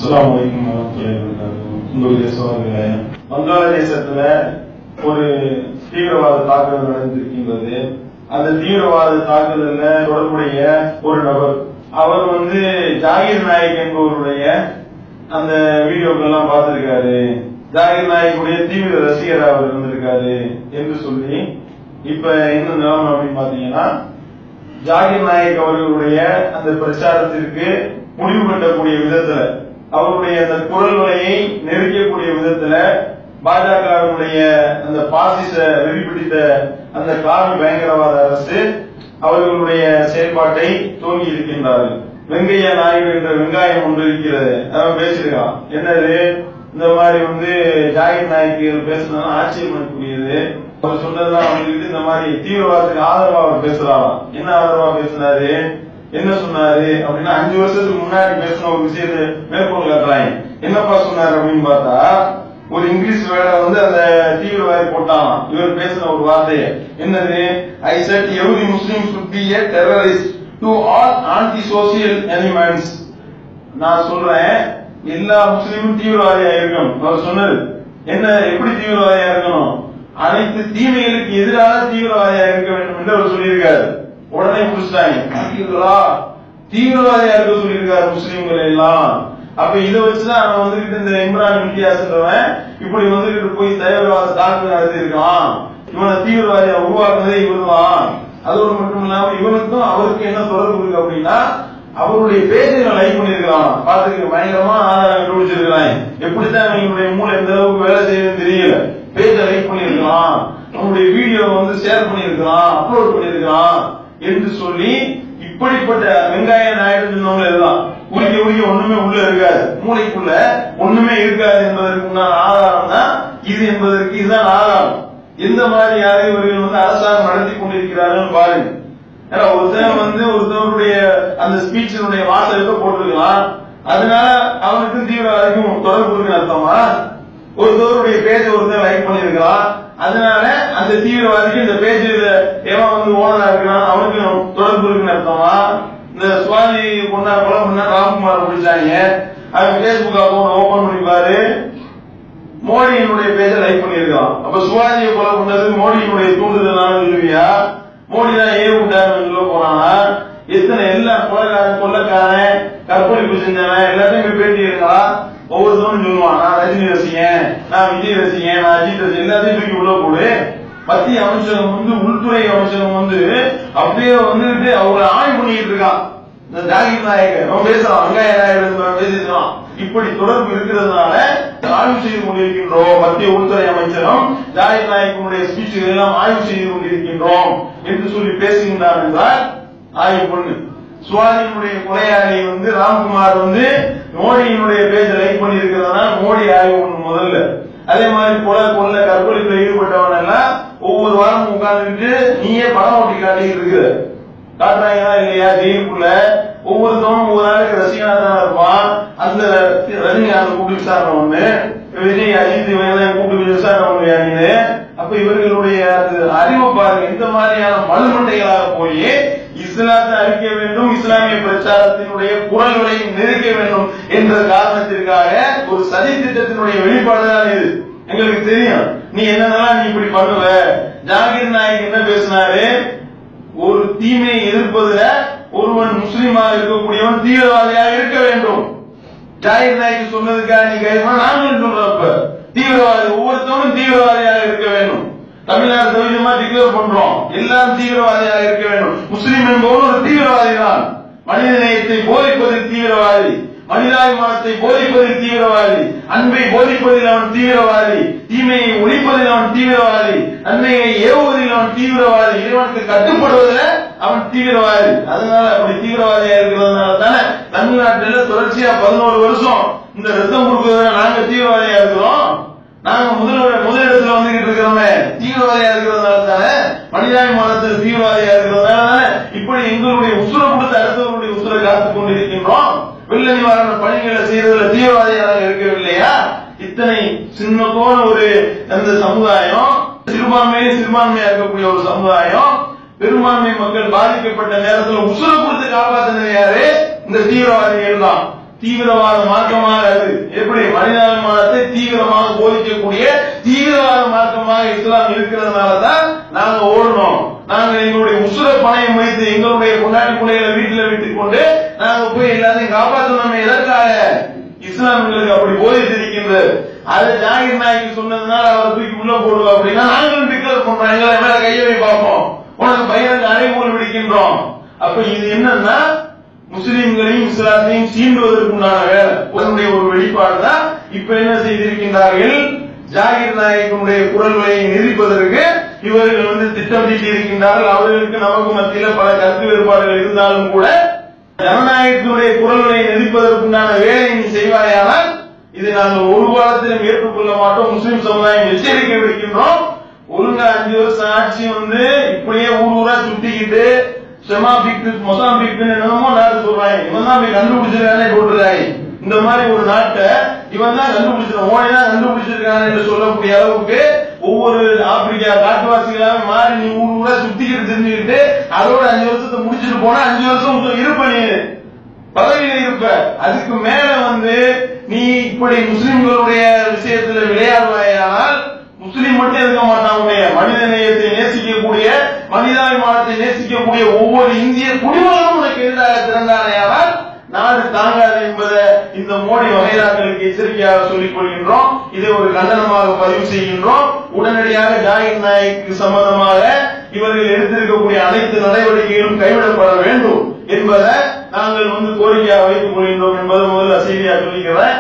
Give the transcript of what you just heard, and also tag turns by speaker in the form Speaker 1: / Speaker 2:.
Speaker 1: அஸ்ஸலாமு அலைக்கும் வரஹ்மத்துல்லாஹி வபரகாத்துஹு. உங்களுடைய சோதனை வங்காளதேசத்துல ஒரு தீவிரவாத தாக்குதல் நடந்திருக்கின்றது அந்த தீவிரவாத தாக்குதல்ல தொடர்புடைய ஒரு நபர் அவர் வந்து ஜாகிர் நாயக் என்பவருடைய அந்த வீடியோக்கள் எல்லாம் பார்த்திருக்காரு ஜாகிர் நாயக்குடைய தீவிர ரசிகர் அவர் இருந்திருக்காரு என்று சொல்லி இப்ப என்ன நிலைமை அப்படின்னு பாத்தீங்கன்னா ஜாகிர் நாயக் அவர்களுடைய அந்த பிரச்சாரத்திற்கு முடிவு கட்டக்கூடிய விதத்துல அவருடைய அந்த குரல் வலையை நெருக்கக்கூடிய விதத்துல பாஜகவினுடைய அந்த பாசிச வெறி பிடித்த அந்த காவி பயங்கரவாத அரசு அவர்களுடைய செயல்பாட்டை துவங்கி இருக்கின்றார்கள் வெங்கையா நாயுடு என்ற வெங்காயம் ஒன்று இருக்கிறது அவன் பேசியிருக்கான் என்னது இந்த மாதிரி வந்து ஜாகிர் நாயக் பேசுனா ஆச்சரியமளிக்கூடியது அவர் சொன்னதுதான் அவங்களுக்கு இந்த மாதிரி தீவிரவாதத்துக்கு ஆதரவா அவர் பேசுறாராம் என்ன ஆதரவா பேசினாரு என்ன சொன்னாரு அப்படின்னா அஞ்சு வருஷத்துக்கு முன்னாடி பேசின ஒரு விஷயத்தை மேற்கோள் காட்டுறாங்க என்னப்பா சொன்னாரு அப்படின்னு பார்த்தா ஒரு இங்கிலீஷ் வேர்டை வந்து அந்த தீவிரவாதி போட்டான் இவர் பேசின ஒரு வார்த்தையை என்னது I said every Muslim should be a terrorist to all anti social elements நான் சொல்றேன் எல்லா முஸ்லீமும் தீவிரவாதியா இருக்கணும் அவர் சொன்னது என்ன எப்படி தீவிரவாதியா இருக்கணும் அனைத்து தீமைகளுக்கு எதிராக தீவிரவாதியா இருக்க வேண்டும் என்று அவர் சொல்லியிருக்காரு உடனே புடிச்சிட்டாங்க பாத்தீங்களா தீவிரவாதியா இருக்க சொல்லியிருக்காரு முஸ்லீம்கள் எல்லாம் அப்ப இதை வச்சுதான் அவன் வந்துகிட்டு இந்த இம்ரான் இம்தியாஸ்ன்றவன் இப்படி வந்துகிட்டு போய் தீவிரவாத தாக்குதல் நடத்தி இருக்கான் இவனை தீவிரவாதியா உருவாக்குனதே இவர்தான் அதோடு மட்டும் இல்லாம இவனுக்கும் அவருக்கு என்ன தொடர்பு இருக்கு அப்படின்னா அவருடைய பேஜை லைக் பண்ணிருக்கலாம் பாத்துக்க பயங்கரமா ஆதாரம் கண்டுபிடிச்சிருக்கிறாங்க எப்படித்தான் இவங்களுடைய மூளை எந்த அளவுக்கு வேலை செய்யுதுன்னு தெரியல பேஜை லைக் பண்ணிருக்கலாம் அவனுடைய வீடியோ வந்து ஷேர் பண்ணிருக்கலாம் அப்லோட் பண்ணிருக்கலாம் என்று சொல்லி இப்படிப்பட்ட வெங்காய நாயுடு சொன்னவங்க எல்லாம் உரிக்க உரிக்க ஒண்ணுமே உள்ள இருக்காது மூளைக்குள்ள ஒண்ணுமே இருக்காது என்பதற்கு உண்டான ஆதாரம் தான் இது என்பதற்கு இதுதான் ஆதாரம் எந்த மாதிரி யாரையும் இவர்கள் வந்து அரசாங்கம் நடத்தி கொண்டிருக்கிறார்கள் பாருங்க ஏன்னா ஒருத்தன் வந்து ஒருத்தவருடைய அந்த ஸ்பீச்சினுடைய வாசகத்தை போட்டிருக்கலாம் அதனால அவனுக்கு தீவிரவாதிக்கும் தொடர்பு இருக்குன்னு அர்த்தமா ஒருத்தவருடைய பேஜ் ஒருத்தன் லைக் பண்ணிருக்கலாம் அதனால அந்த தீவிரவாதிக்கு இந்த பேஜ்ல எவன் வந்து ஓனரா இருக்கான் அவனுக்கு தொடர்பு இருக்குன்னு அர்த்தமா இந்த சுவாதி பொண்ணா கொலை பண்ணா ராம்குமார் பிடிச்சாங்க அவன் பேஸ்புக் அக்கௌண்ட் ஓபன் பண்ணி பாரு மோடியினுடைய பேஜை லைக் பண்ணிருக்கான் அப்ப சிவாஜியை கொலை பண்ணது மோடியினுடைய தூண்டுதலான சொல்லுவியா மோடி தான் ஏ விட்டாருன்னு சொல்ல போனானா எத்தனை எல்லா கொலைக்காரன் கொள்ளக்காரன் கற்பழிப்பு செஞ்சவன் எல்லாத்தையும் போய் பேட்டி இருக்கலாம் ஒவ்வொருத்தரும் சொல்லுவான் நான் ரஜினி ரசிகன் நான் விஜய் ரசிகன் நான் அஜித் ரசிகன் எல்லாத்தையும் தூக்கி உள்ள போடு மத்திய அமைச்சகம் வந்து உள்துறை அமைச்சகம் வந்து அப்படியே வந்துட்டு அவரை ஆய்வு பண்ணிட்டு இருக்கான் இந்த ஜாகிர் நாயக் அவன் பேசுறான் வெங்காய நாயகர் பேசிடுறான் இப்படி தொடர்பு இருக்கிறதுனால ஆய்வு செய்து கொண்டிருக்கின்றோம் மத்திய உள்துறை அமைச்சகம் ஜாகிர் நாயக்கனுடைய ஸ்பீச்சுகள் எல்லாம் ஆய்வு செய்து கொண்டிருக்கின்றோம் என்று சொல்லி பேசுகின்றான் என்றால் ஆய்வு பண்ணு சுவாதியினுடைய கொலையாளி வந்து ராம்குமார் வந்து மோடியினுடைய பேஜ லைக் பண்ணி இருக்கிறதுனால மோடி ஆய்வு பண்ணு முதல்ல அதே மாதிரி கொலை கொள்ள கற்பழிப்புல ஈடுபட்டவன் எல்லாம் ஒவ்வொரு வாரமும் உட்கார்ந்துட்டு நீயே படம் ஓட்டி காட்டிட்டு இருக்கிற காட்டுறாங்களா இல்லையா ஜெயிலுக்குள்ள ஒவ்வொருத்தவனும் ஒவ்வொரு நாளுக்கு ரசிகனா தான் இருப்பான் அந்த ரஜினிகாந்த் கூப்பிட்டு விசாரணை ஒண்ணு விஜய் அஜித் இவங்க கூப்பிட்டு விசாரணை ஒண்ணு நீங்க அப்ப இவர்களுடைய அந்த அறிவு பாருங்க இந்த மாதிரியான மலுமண்டைகளாக போய் இஸ்லாத்தை அழிக்க வேண்டும் இஸ்லாமிய பிரச்சாரத்தினுடைய குரல்களை நெருக்க வேண்டும் என்ற காரணத்திற்காக ஒரு சதி திட்டத்தினுடைய வெளிப்பாடுதான் இது எங்களுக்கு தெரியும் நீ என்னென்னலாம் நீ இப்படி பண்ணுவ ஜாகிர் நாயக் என்ன பேசினாரு ஒரு தீமையை எதிர்ப்பதுல ஒருவன் முஸ்லீமாக இருக்கக்கூடியவன் தீவிரவாதியாக இருக்க வேண்டும் ஜாகிர் நாயக் சொன்னதுக்காக நீ கைது நாங்களும் சொல்றப்ப தீவிரவாதி ஒவ்வொருத்தவனும் தீவிரவாதியாக இருக்க வேண்டும் தமிழ்நாடு தவிதமா டிக்ளேர் பண்றோம் எல்லாரும் தீவிரவாதியாக இருக்க வேண்டும் முஸ்லீம் என்பவன் ஒரு தீவிரவாதி தான் மனித நேயத்தை போதிப்பதில் தீவிரவாதி மனிதாபிமானத்தை போதிப்பதில் தீவிரவாதி அன்பை போதிப்பதில் அவன் தீவிரவாதி தீமையை ஒழிப்பதில் அவன் தீவிரவாதி நன்மையை ஏவுவதில் அவன் தீவிரவாதி இறைவனுக்கு கட்டுப்படுவதில் அவன் தீவிரவாதி அதனால அப்படி தீவிரவாதியா இருக்கிறதுனால தானே தமிழ்நாட்டில தொடர்ச்சியா பதினோரு வருஷம் இந்த ரத்தம் கொடுக்கறதுல நாங்க தீவிரவாதியா இருக்கிறோம் நாங்க முதல் முதலிடத்துல வந்துகிட்டு இருக்கிறோமே தீவிரவாதியா இருக்கிறதுனால தானே மனிதாபிமானத்தில் தீவிரவாதியா இருக்கிறதுனால தானே இப்படி எங்களுடைய உசுரை கொடுத்து அடுத்தவர்களுடைய உசுரை காத்துக் கொண்டிருக்கின்றோம் வெள்ள நிவாரண பணிகளை செய்யறதுல தீவிரவாதியாக இருக்கவில்லையா இத்தனை சின்னத்தோட ஒரு அந்த சமுதாயம் சிறுபான்மையே சிறுபான்மையா இருக்கக்கூடிய ஒரு சமுதாயம் பெரும்பான்மை மக்கள் பாதிக்கப்பட்ட நேரத்தில் உசுரை கொடுத்து காப்பாத்தினது யாரு இந்த தீவிரவாதிகள் தான் தீவிரவாத மார்க்கமாக அது எப்படி மனிதாபிமானத்தை தீவிரமாக போதிக்கக்கூடிய தீவிரவாத மார்க்கமாக இஸ்லாம் இருக்கிறதுனால தான் நாங்க ஓடணும் நாங்க எங்களுடைய உசுர பணையம் வைத்து எங்களுடைய கொண்டாடி பிள்ளைகளை வீட்டுல விட்டுக் கொண்டு நாங்க போய் எல்லாத்தையும் காப்பாற்றணும் எதற்காக இஸ்லாம் எங்களுக்கு அப்படி போதித்திருக்கின்றது அது ஜாகிர் நாய்க்கு சொன்னதுனால அவரை தூக்கி உள்ள போடுவோம் அப்படின்னா நாங்களும் டிக்ளேர் பண்றோம் எங்களை மேல கையை வை பார்ப்போம் உனக்கு பையனுக்கு அறைகோல் விடுக்கின்றோம் அப்ப இது என்னன்னா முஸ்லிம்களையும் இஸ்லாத்தையும் சீண்டுவதற்குண்டான வேலை அதனுடைய ஒரு வெளிப்பாடு தான் இப்ப என்ன செய்திருக்கின்றார்கள் ஜாகிர் நாயகனுடைய குரல்களை நிரூபிப்பதற்கு இவர்கள் வந்து திட்டம் தீட்டி இருக்கின்றார்கள் அவர்களுக்கு நமக்கு மத்தியில பல கருத்து வேறுபாடுகள் இருந்தாலும் கூட ஜனநாயகத்தினுடைய குரல்களை நிரூபிப்பதற்குண்டான வேலையை நீ செய்வாயானால் இது நாங்கள் ஒரு காலத்திலும் ஏற்றுக்கொள்ள மாட்டோம் முஸ்லிம் சமுதாயம் எச்சரிக்கை விடுக்கின்றோம் ஒழுங்கா அஞ்சு வருஷம் ஆட்சி வந்து இப்படியே ஊர் ஊரா சுத்திக்கிட்டு செமாபிக்கு மொசாம்பிக்கு என்னமோ நாடு சொல்றாங்க இவன் தான் போய் கண்டுபிடிச்சிருக்கானே போட்டுறாங்க இந்த மாதிரி ஒரு நாட்டை இவன் தான் கண்டுபிடிச்சிருக்கான் ஓனை தான் கண்டுபிடிச்சிருக்கான் என்று சொல்லக்கூடிய அளவுக்கு ஒவ்வொரு ஆப்பிரிக்கா காட்டுவாசிகளாக மாறி நீ ஊர் ஊரா சுத்திக்கிட்டு தெரிஞ்சுக்கிட்டு அதோட அஞ்சு வருஷத்தை முடிச்சிட்டு போனா அஞ்சு வருஷம் இருப்ப நீ பதவியில இருப்ப அதுக்கு மேல வந்து நீ இப்படி முஸ்லிம்களுடைய விஷயத்துல விளையாடுவாயானால் முஸ்லிம் மட்டும் இருக்க மாட்டாங்க மனித நேயத்தை நேசிக்கக்கூடிய மனிதாபிமானத்தை நேசிக்கக்கூடிய ஒவ்வொரு இந்திய குடிமகனும் உனக்கு எதிராக திறந்தானேயானால் நாடு தாங்காது என்பதை இந்த மோடி வகைதாக்களுக்கு எச்சரிக்கையாக சொல்லிக் கொள்கின்றோம் இதை ஒரு கண்டனமாக பதிவு செய்கின்றோம் உடனடியாக ஜாகிர் நாய்க்கு சம்பந்தமாக இவர்கள் எடுத்திருக்கக்கூடிய அனைத்து நடவடிக்கைகளும் கைவிடப்பட வேண்டும் என்பதை நாங்கள் வந்து கோரிக்கையாக வைத்துக் கொள்கின்றோம் என்பதை முதல்ல செய்தியாக சொல்லிக்கிறேன்